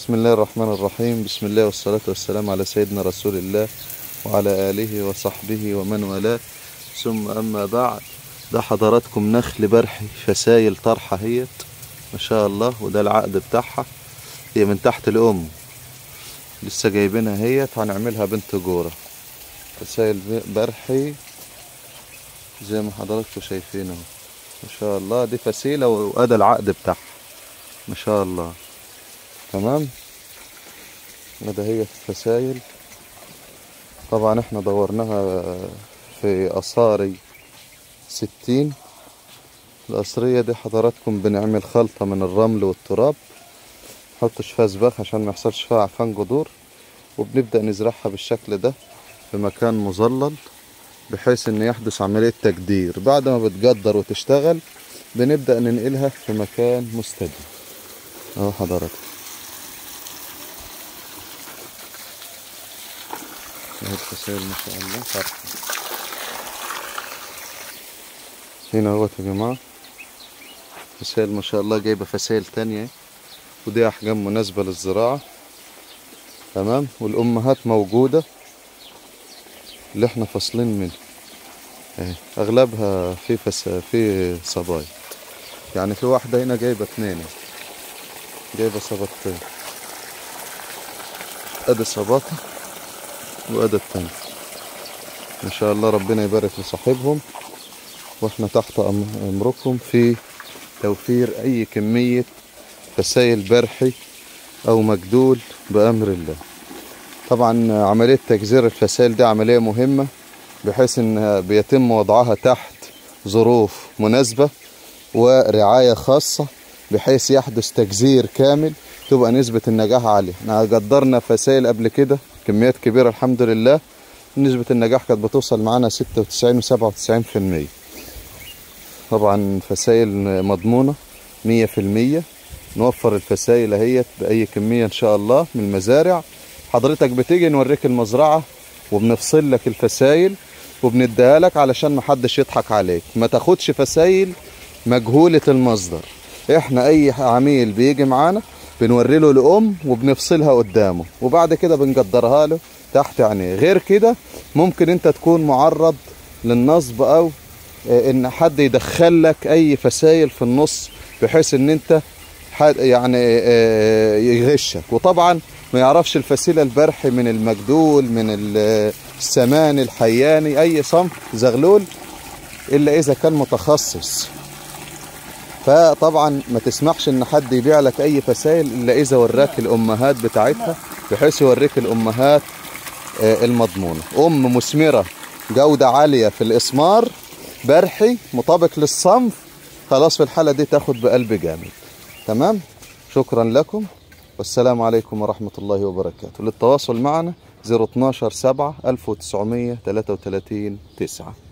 بسم الله الرحمن الرحيم بسم الله والصلاة والسلام على سيدنا رسول الله وعلى آله وصحبه ومن والاه ثم أما بعد ده حضراتكم نخل برحي فسايل طرحة هيت ما شاء الله وده العقد بتاعها هي من تحت الأم لسه جايبينها هيت هنعملها بنت جورة فسايل برحي زي ما حضراتكم شايفين اهو ما شاء الله دي فسيلة وأدى العقد بتاعها ما شاء الله تمام وده هي الفسايل طبعا احنا دورناها في أصاري ستين القصرية دي حضراتكم بنعمل خلطة من الرمل والتراب نحطش فيها سباخ عشان ما يحصلش فيها عفان جذور وبنبدأ نزرعها بالشكل ده في مكان مظلل بحيث ان يحدث عملية تجدير بعد ما بتجدر وتشتغل بنبدأ ننقلها في مكان مستديم اهو حضرتك اهي الفسائل ما شاء الله فرحة هنا اهوت يا جماعة فسائل ما شاء الله جايبة فسائل تانية ودي احجام مناسبة للزراعة تمام والامهات موجودة اللي احنا فاصلين منه اهي اغلبها في فس... في صبايا يعني في واحدة هنا جايبة اتنين جايبة صباطين ادي صباطة وادي التاني ما شاء الله ربنا يبارك لصاحبهم واحنا تحت امركم في توفير اي كمية فسائل برحي او مجدول بامر الله طبعا عملية تجزير الفسائل دي عملية مهمة بحيث ان بيتم وضعها تحت ظروف مناسبة ورعاية خاصة بحيث يحدث تجزير كامل تبقى نسبة النجاح عالية احنا قدرنا فسائل قبل كده كميات كبيرة الحمد لله نسبة النجاح كانت بتوصل معانا 96 و 97% طبعا فسائل مضمونة 100% نوفر الفسائل اهيت بأي كمية ان شاء الله من المزارع حضرتك بتيجي نوريك المزرعة وبنفصل لك الفسائل وبنديها لك علشان محدش يضحك عليك ما تاخدش فسائل مجهولة المصدر احنا اي عميل بيجي معانا بنوري له الام وبنفصلها قدامه وبعد كده بنقدرها له تحت عينيه غير كده ممكن انت تكون معرض للنصب او ان حد يدخل لك اي فسائل في النص بحيث ان انت يعني يغشك وطبعا ما يعرفش الفسيلة البرحي من المجدول من السمان الحياني اي صنف زغلول الا اذا كان متخصص فطبعا ما تسمحش ان حد يبيع لك اي فسائل الا اذا وراك الامهات بتاعتها بحيث يوريك الامهات المضمونة ام مثمرة جودة عالية في الاسمار برحي مطابق للصنف خلاص في الحالة دي تاخد بقلب جامد تمام شكرا لكم والسلام عليكم ورحمة الله وبركاته للتواصل معنا 012 7 1933 9